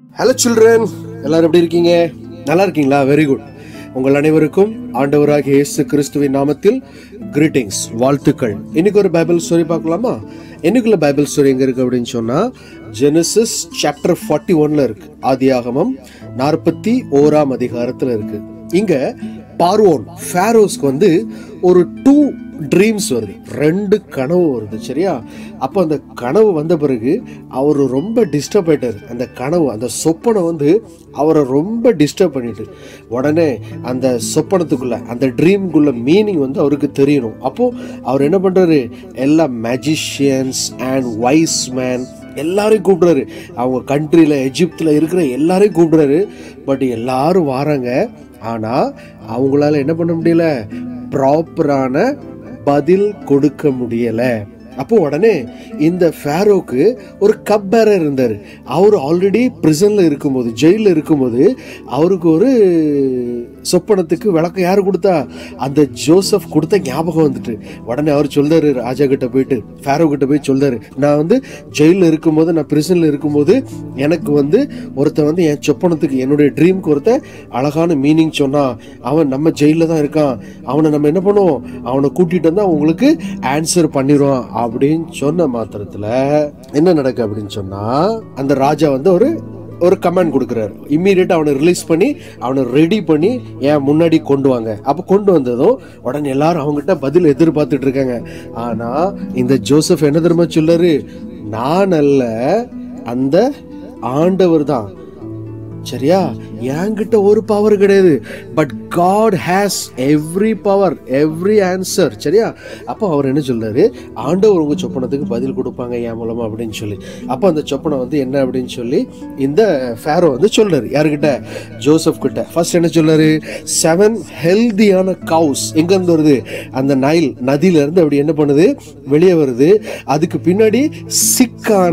hello children எல்லாரும் எப்படி இருக்கீங்க நல்லா இருக்கீங்களா வெரி குட் உங்கள் அனைவருக்கும் ஆண்டவராகிய இயேசு கிறிஸ்துவின் நாமத்தில் கிரீட்டிங்ஸ் வாழ்த்துக்கள் இன்னைக்கு ஒரு பைபிள் ஸ்டோரி பார்க்கலாமா இன்னைக்குள்ள பைபிள் ஸ்டோரி எங்க இருக்கு அப்படின்னு சொன்னா ஜெனசிஸ் சாப்டர் ஃபார்ட்டி ஒன்ல இருக்கு ஆதியாகமம் நாற்பத்தி ஓராம் அதிகாரத்துல இருக்கு இங்க பார்வோன் ஃபேரோஸ்க்கு வந்து ஒரு டூ ட்ரீம்ஸ் வருது ரெண்டு கனவு வருது சரியா அப்போ அந்த கனவு வந்த பிறகு அவர் ரொம்ப டிஸ்டர்ப் ஆயிட்டார் அந்த கனவு அந்த சொப்பனை வந்து அவரை ரொம்ப டிஸ்டர்ப் பண்ணிட்டு உடனே அந்த சொப்பனத்துக்குள்ள அந்த ட்ரீம்குள்ள மீனிங் வந்து அவருக்கு தெரியணும் அப்போ அவர் என்ன பண்றாரு எல்லா மேஜிஷியன்ஸ் அண்ட் வைஸ் மேன் எல்லாரையும் கூப்பிடுறாரு அவங்க கண்ட்ரியில் எஜிப்தில் இருக்கிற எல்லாரையும் கூப்பிடுறாரு பட் எல்லாரும் வராங்க ஆனால் அவங்களால என்ன பண்ண முடியல ப்ராப்பரான பதில் கொடுக்க முடியல அப்போ உடனே இந்த ஃபேரோக்கு ஒரு கப் பேரர் இருந்தார் அவர் ஆல்ரெடி பிரிசனில் இருக்கும்போது ஜெயிலில் இருக்கும்போது அவருக்கு ஒரு சொப்பனத்துக்கு விளக்கம் யார் கொடுத்தா அந்த ஜோசப் கொடுத்த ஞாபகம் வந்துட்டு உடனே அவர் சொல்றாரு ராஜா கிட்ட போயிட்டு ஃபேரோ கிட்ட போய் சொல்றாரு நான் வந்து ஜெயிலில் இருக்கும்போது நான் பிரிசனில் இருக்கும்போது எனக்கு வந்து ஒருத்தன் வந்து என் சொப்பனத்துக்கு என்னுடைய ட்ரீம்க்கு ஒருத்தன் அழகான மீனிங் சொன்னா அவன் நம்ம ஜெயிலில் தான் இருக்கான் அவனை நம்ம என்ன பண்ணுவோம் அவனை கூட்டிட்டு வந்தா உங்களுக்கு ஆன்சர் பண்ணிடுவான் அப்படின்னு சொன்ன மாத்திரத்துல என்ன நடக்கு அப்படின்னு சொன்னா அந்த ராஜா வந்து ஒரு ஒரு கமெண்ட் கொடுக்குறாரு இம்மீடியட்டா அவனை ரிலீஸ் பண்ணி அவனை ரெடி பண்ணி ஏன் முன்னாடி கொண்டு வாங்க அப்போ கொண்டு வந்ததும் உடனே எல்லாரும் அவங்ககிட்ட பதில் எதிர்பார்த்துட்டு இருக்காங்க ஆனா இந்த ஜோசப் என்ன தெரியுமா சொல்லாரு நான் அல்ல அந்த ஆண்டவர் தான் சரியா என்கிட்ட ஒரு பவர் கிடையாது but god has every power every answer சரியா அப்போ அவர் என்ன சொல்றாரு ஆண்டவர் உங்க சொப்பனத்துக்கு பதில் கொடுப்பாங்க என் மூலமா அப்படின்னு சொல்லி அப்போ அந்த சொப்பனம் வந்து என்ன அப்படின்னு சொல்லி இந்த ஃபேரோ வந்து சொல்றாரு யாருக்கிட்ட ஜோசப் கிட்ட ஃபர்ஸ்ட் என்ன சொல்றாரு செவன் ஹெல்தியான கவுஸ் எங்க இருந்து வருது அந்த நைல் நதியில இருந்து அப்படி என்ன பண்ணுது வெளியே வருது அதுக்கு பின்னாடி சிக்கான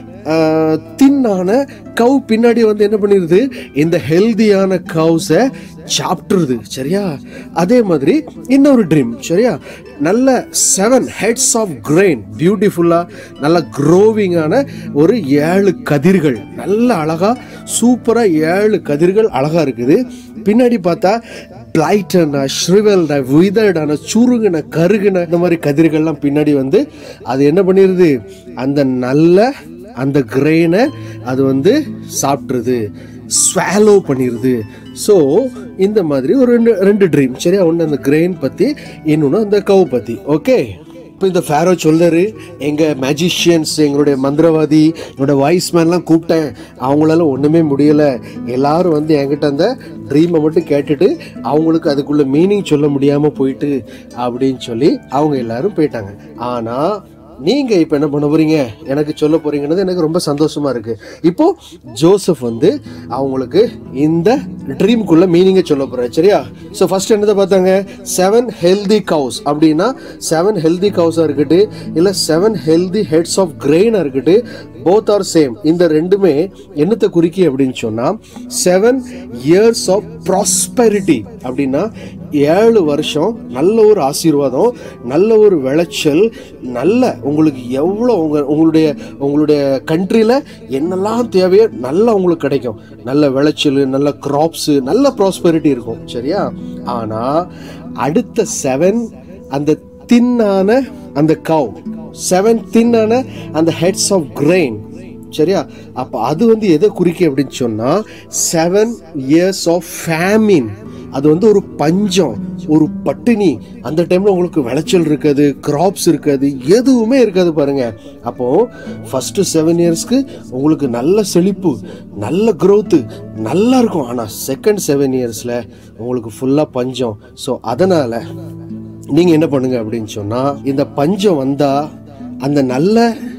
தின்னான கவு பின்னாடி வந்து என்ன பண்ணிருது இந்த ஹெல்தியான கவுஸை சாப்பிட்டுருது சரியா அதே மாதிரி இன்னொரு ட்ரீம் சரியா நல்ல செவன் ஹெட்ஸ் ஆஃப் கிரெயின் பியூட்டிஃபுல்லா நல்ல க்ரோவிங்கான ஒரு ஏழு கதிர்கள் நல்ல அழகா சூப்பரா ஏழு கதிர்கள் அழகா இருக்குது பின்னாடி பார்த்தா பிளைட்டனா ஷ்ரிவல்டா விதர்டான சுருங்கின கருகின இந்த மாதிரி கதிர்கள்லாம் பின்னாடி வந்து அது என்ன பண்ணிருது அந்த நல்ல அந்த கிரெயினை அது வந்து சாப்பிட்ருது ஸ்வாலோ பண்ணிடுது ஸோ இந்த மாதிரி ஒரு ரெண்டு ரெண்டு ட்ரீம் சரியா ஒன்று அந்த கிரெயின் பற்றி இன்னொன்று அந்த கவு பற்றி ஓகே இப்போ இந்த ஃபேரோ சொல்றாரு எங்கள் மேஜிஷியன்ஸ் எங்களுடைய மந்திரவாதி என்னோட வாய்ஸ் மேன்லாம் கூப்பிட்டேன் அவங்களால ஒன்றுமே முடியலை எல்லாரும் வந்து என்கிட்ட அந்த ட்ரீமை மட்டும் கேட்டுட்டு அவங்களுக்கு அதுக்குள்ள மீனிங் சொல்ல முடியாமல் போயிட்டு அப்படின்னு சொல்லி அவங்க எல்லாரும் போயிட்டாங்க ஆனால் நீங்க இப்ப என்ன பண்ண போறீங்க எனக்கு சொல்ல போறீங்கன்னு எனக்கு ரொம்ப சந்தோஷமா இருக்கு இப்போ ஜோசப் வந்து அவங்களுக்கு இந்த ட்ரீம்குள்ள மீனிங்கை சொல்ல போறாரு சரியா ஸோ ஃபர்ஸ்ட் என்னதை பார்த்தாங்க செவன் ஹெல்தி கவுஸ் அப்படின்னா செவன் ஹெல்தி கவுஸா இருக்கட்டு இல்ல செவன் ஹெல்தி ஹெட்ஸ் ஆஃப் கிரெயினா இருக்கட்டு போத் ஆர் சேம் இந்த ரெண்டுமே என்னத்தை குறிக்கி அப்படின்னு சொன்னா செவன் இயர்ஸ் ஆஃப் ப்ராஸ்பெரிட்டி அப்படின்னா ஏழு வருஷம் நல்ல ஒரு ஆசீர்வாதம் நல்ல ஒரு விளைச்சல் நல்ல உங்களுக்கு எவ்வளோ உங்க உங்களுடைய உங்களுடைய கண்ட்ரியில் என்னெல்லாம் தேவையோ நல்லா உங்களுக்கு கிடைக்கும் நல்ல விளைச்சல் நல்ல கிராப்ஸு நல்ல ப்ராஸ்பெரிட்டி இருக்கும் சரியா ஆனால் அடுத்த செவன் அந்த தின்னான அந்த கவ் செவன் தின்னான அந்த ஹெட்ஸ் ஆஃப் கிரெயின் சரியா அப்போ அது வந்து எதை குறிக்க அப்படின்னு சொன்னால் செவன் இயர்ஸ் ஆஃப் ஃபேமின் அது வந்து ஒரு பஞ்சம் ஒரு பட்டினி அந்த டைம்ல உங்களுக்கு விளைச்சல் இருக்காது கிராப்ஸ் இருக்காது எதுவுமே இருக்காது பாருங்க அப்போ ஃபர்ஸ்ட் செவன் இயர்ஸ்க்கு உங்களுக்கு நல்ல செழிப்பு நல்ல growth நல்லா இருக்கும் ஆனால் செகண்ட் செவன் இயர்ஸ்ல உங்களுக்கு ஃபுல்லா பஞ்சம் ஸோ அதனால நீங்க என்ன பண்ணுங்க அப்படின்னு சொன்னா இந்த பஞ்சம் வந்தா அந்த நல்ல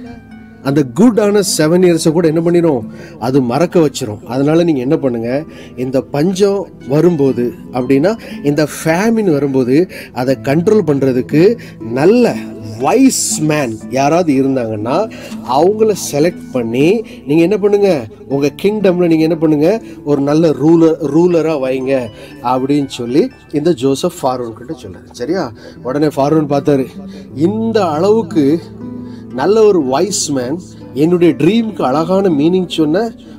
அந்த குட்டான செவன் இயர்ஸை கூட என்ன பண்ணிடும் அது மறக்க வச்சிரும் அதனால நீங்கள் என்ன பண்ணுங்க இந்த பஞ்சம் வரும்போது அப்படின்னா இந்த ஃபேமின் வரும்போது அதை கண்ட்ரோல் பண்ணுறதுக்கு நல்ல வைஸ் மேன் யாராவது இருந்தாங்கன்னா அவங்கள செலக்ட் பண்ணி நீங்கள் என்ன பண்ணுங்க உங்கள் கிங்டமில் நீங்கள் என்ன பண்ணுங்க ஒரு நல்ல ரூலர் ரூலராக வைங்க அப்படின்னு சொல்லி இந்த ஜோசப் ஃபாரூன் கிட்ட சொல்லுது சரியா உடனே ஃபாரூன் பார்த்தாரு இந்த அளவுக்கு நல்ல ஒரு வைஸ் மேன் என்னுடைய ட்ரீமுக்கு அழகான மீனிங் சொன்ன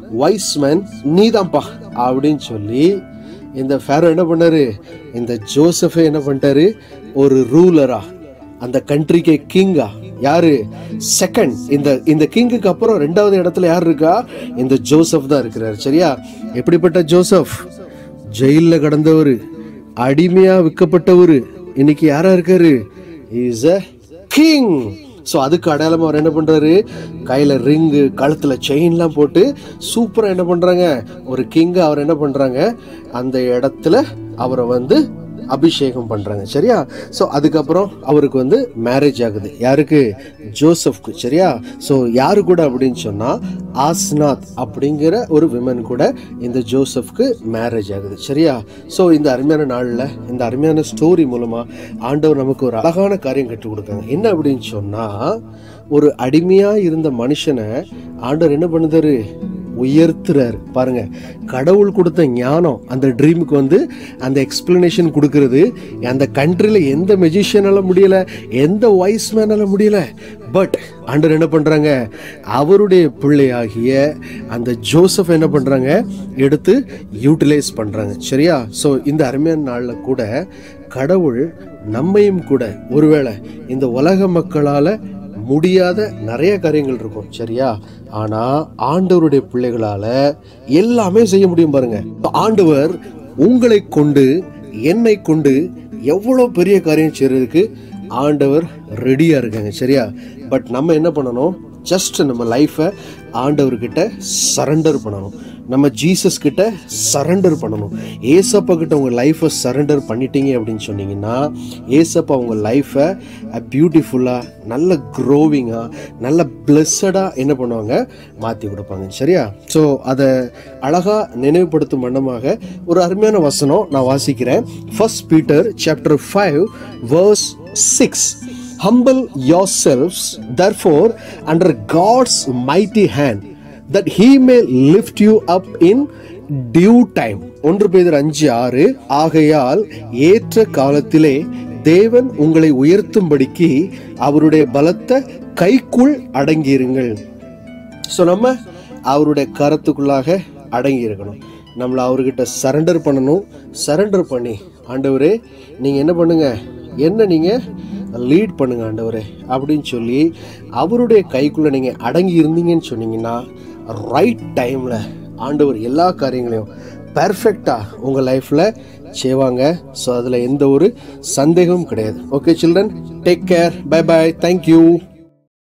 வைஸ் மேன் நீதான்ப்பா அப்படின்னு சொல்லி இந்த ஃபேரோ என்ன பண்ணாரு இந்த ஜோசஃபை என்ன பண்ணிட்டாரு ஒரு ரூலரா அந்த கண்ட்ரிக்கே கிங்கா யாரு செகண்ட் இந்த இந்த கிங்குக்கு அப்புறம் ரெண்டாவது இடத்துல யார் இருக்கா இந்த ஜோசப் தான் இருக்கிறாரு சரியா எப்படிப்பட்ட ஜோசப் ஜெயிலில் கடந்தவர் அடிமையா விற்கப்பட்டவர் இன்னைக்கு யாரா இருக்காரு இஸ் அ கிங் ஸோ அதுக்கு அடையாளமாக அவர் என்ன பண்ணுறாரு கையில் ரிங்கு கழுத்தில் செயின்லாம் போட்டு சூப்பராக என்ன பண்ணுறாங்க ஒரு கிங்கை அவர் என்ன பண்ணுறாங்க அந்த இடத்துல அவரை வந்து அபிஷேகம் பண்ணுறாங்க சரியா ஸோ அதுக்கப்புறம் அவருக்கு வந்து மேரேஜ் ஆகுது யாருக்கு ஜோசப்க்கு சரியா ஸோ யாரு கூட அப்படின்னு சொன்னால் ஆஸ்நாத் அப்படிங்கிற ஒரு விமன் கூட இந்த ஜோசப்க்கு மேரேஜ் ஆகுது சரியா ஸோ இந்த அருமையான நாளில் இந்த அருமையான ஸ்டோரி மூலமாக ஆண்டவர் நமக்கு ஒரு அழகான காரியம் கற்றுக் கொடுக்காங்க என்ன அப்படின்னு சொன்னால் ஒரு அடிமையாக இருந்த மனுஷனை ஆண்டவர் என்ன பண்ணுதாரு உயர்த்துறாரு பாருங்க கடவுள் கொடுத்த ஞானம் அந்த ட்ரீமுக்கு வந்து அந்த எக்ஸ்பிளனேஷன் கொடுக்கறது அந்த கண்ட்ரியில் எந்த மெஜிஷியனால முடியல எந்த வாய்ஸ் மேனால முடியல பட் ஆண்டர் என்ன பண்றாங்க அவருடைய பிள்ளையாகிய அந்த ஜோசப் என்ன பண்றாங்க எடுத்து யூட்டிலைஸ் பண்றாங்க சரியா ஸோ இந்த அருமையான நாளில் கூட கடவுள் நம்மையும் கூட ஒருவேளை இந்த உலக மக்களால முடியாத நிறைய காரியங்கள் இருக்கும் சரியா ஆனா ஆண்டவருடைய பிள்ளைகளால எல்லாமே செய்ய முடியும் பாருங்க ஆண்டவர் உங்களை கொண்டு என்னை கொண்டு எவ்வளோ பெரிய காரியம் செய்யறதுக்கு ஆண்டவர் ரெடியா இருக்காங்க சரியா பட் நம்ம என்ன பண்ணணும் ஜஸ்ட் நம்ம லைஃப்பை ஆண்டவர்கிட்ட சரண்டர் பண்ணணும் நம்ம ஜீசஸ் கிட்ட சரண்டர் பண்ணணும் ஏசப்பா கிட்ட உங்கள் லைஃப்பை சரண்டர் பண்ணிட்டீங்க அப்படின்னு சொன்னீங்கன்னா ஏசப்பா உங்கள் லைஃப்பை பியூட்டிஃபுல்லாக நல்ல க்ரோவிங்காக நல்ல பிளஸ்ஸடாக என்ன பண்ணுவாங்க மாற்றி கொடுப்பாங்க சரியா ஸோ அதை அழகாக நினைவுபடுத்தும் வண்ணமாக ஒரு அருமையான வசனம் நான் வாசிக்கிறேன் first Peter chapter five verse six humble yourselves therefore under God's mighty hand that he may lift you up in due time ஒன்று பேதர் அஞ்சு ஆறு ஆகையால் ஏற்ற காலத்திலே தேவன் உங்களை உயர்த்தும்படிக்கு அவருடைய பலத்த கைக்குள் அடங்கியிருங்கள் ஸோ நம்ம அவருடைய கரத்துக்குள்ளாக அடங்கி இருக்கணும் நம்மளை அவர்கிட்ட சரண்டர் பண்ணணும் சரண்டர் பண்ணி ஆண்டவரே நீங்கள் என்ன பண்ணுங்க என்ன நீங்கள் லீட் பண்ணுங்க ஆண்டவரே அப்படின்னு சொல்லி அவருடைய கைக்குள்ளே நீங்கள் அடங்கி இருந்தீங்கன்னு சொன்னீங்கன்னா ரைட் டைமில் ஆண்டவர் எல்லா காரியங்களையும் பெர்ஃபெக்டாக உங்கள் லைஃப்பில் செய்வாங்க ஸோ அதில் எந்த ஒரு சந்தேகமும் கிடையாது okay children take care bye bye thank you